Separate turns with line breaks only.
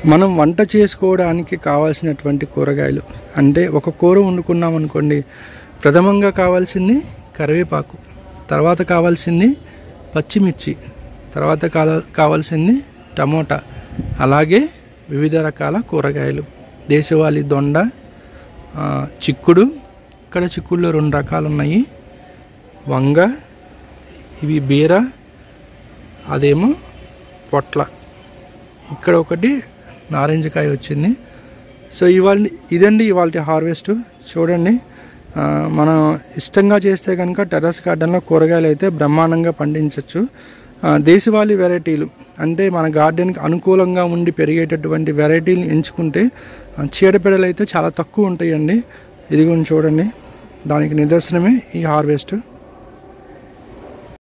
మనం వంట చేసుకోవడానికి కావాల్సినటువంటి కూరగాయలు అంటే ఒక కూర వండుకున్నాం అనుకోండి ప్రథమంగా కావాల్సింది కరివేపాకు తర్వాత కావాల్సింది పచ్చిమిర్చి తర్వాత కాల- కావాల్సింది టమోటా అలాగే వివిధ రకాల కూరగాయలు దేశవాళీ దొండ ఆ, చిక్కుడు ఇక్కడ చిక్కుడులో రెండు రకాలు ఉన్నాయి వంగ ఇవి బీర అదేమో పొట్ల ఇక్కడ ఒకటి నారింజకాయ వచ్చింది సో ఇవాళ ఇదండి ఇవాళ హార్వెస్ట్ చూడండి ఆ, మనం ఇష్టంగా చేస్తే కనుక టెర్రస్ గార్డెన్లో కూరగాయలు అయితే బ్రహ్మాండంగా పండించవచ్చు దేశవాళీ వెరైటీలు అంటే మన గార్డెన్కి అనుకూలంగా ఉండి పెరిగేటటువంటి వెరైటీలు ఎంచుకుంటే ఆ, చీడపీడలు అయితే చాలా తక్కువ ఉంటాయండి ఇదిగోండి చూడండి దానికి నిదర్శనమే ఈ హార్వెస్ట్